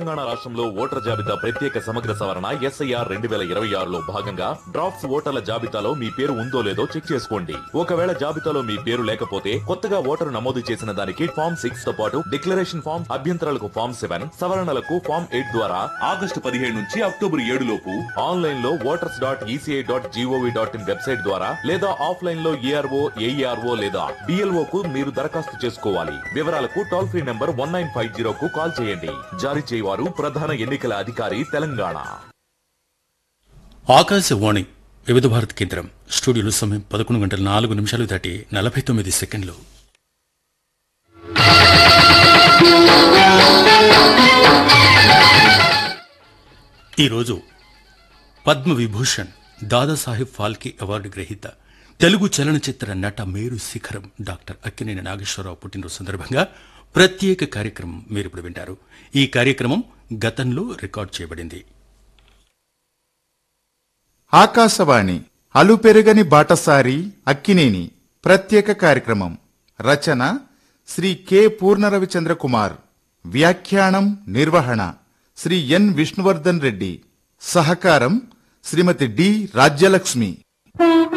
తెలంగాణ రాష్ట్రంలో ఓటర్ జాబితా ప్రత్యేక సమగ్ర సవరణ ఎస్ఐఆర్ రెండు వేల ఇరవై ఆరులో భాగంగా డ్రాఫ్ట్స్ ఓటర్ల జాబితాలో మీ పేరు ఉందో లేదో చెక్ చేసుకోండి ఒకవేళ జాబితాలో మీ పేరు లేకపోతే కొత్తగా ఓటరు నమోదు చేసిన దానికి ఫామ్ సిక్స్ తో పాటు డిక్లరేషన్ ఫామ్ అభ్యంతరాలకు ఫామ్ సెవెన్ సవరణలకు ఫామ్ ఎయిట్ ద్వారా ఆగస్టు పదిహేడు నుంచి అక్టోబర్ ఏడు లోపు ఆన్లైన్ లో voters dot ECI dot gov dot in website ద్వారా లేదా ఆఫ్లైన్ లో ఏఆర్ఓ ఏఈఆర్ఓ లేదా బిఎల్ఓ కు మీరు దరఖాస్తు చేసుకోవాలి వివరాలకు toll free number one nine five zero కు కాల్ చేయండి జారీ చేయవారు ప్రధాన ఎన్నికల అధికారి తెలంగాణ ఆకాశవాణి వివిధ భారత్ కేంద్రం స్టూడియోలో సమయం పదకొండు గంటల నాలుగు నిమిషాలు దాటి నలభై తొమ్మిది సెకండ్లు ఈరోజు పద్మ విభూషణ్ దాదాసాహెబ్ ఫాల్కే అవార్డు గ్రహీత తెలుగు చలనచిత్ర నట మేరు శిఖరం డాక్టర్ అక్కినేని నాగేశ్వరరావు పుట్టినరోజు సందర్భంగా ప్రత్యేక కార్యక్రమం మీరు ఇప్పుడు వింటారు ఈ కార్యక్రమం గతంలో రికార్డ్ చేయబడింది ఆకాశవాణి అలుపెరుగని బాటసారి అక్కినేని ప్రత్యేక కార్యక్రమం రచన శ్రీ కె పూర్ణరవిచంద్ర కుమార్ వ్యాఖ్యానం నిర్వహణ శ్రీ ఎన్ విష్ణువర్ధన్ రెడ్డి సహకారం శ్రీమతి డి రాజ్యలక్ష్మి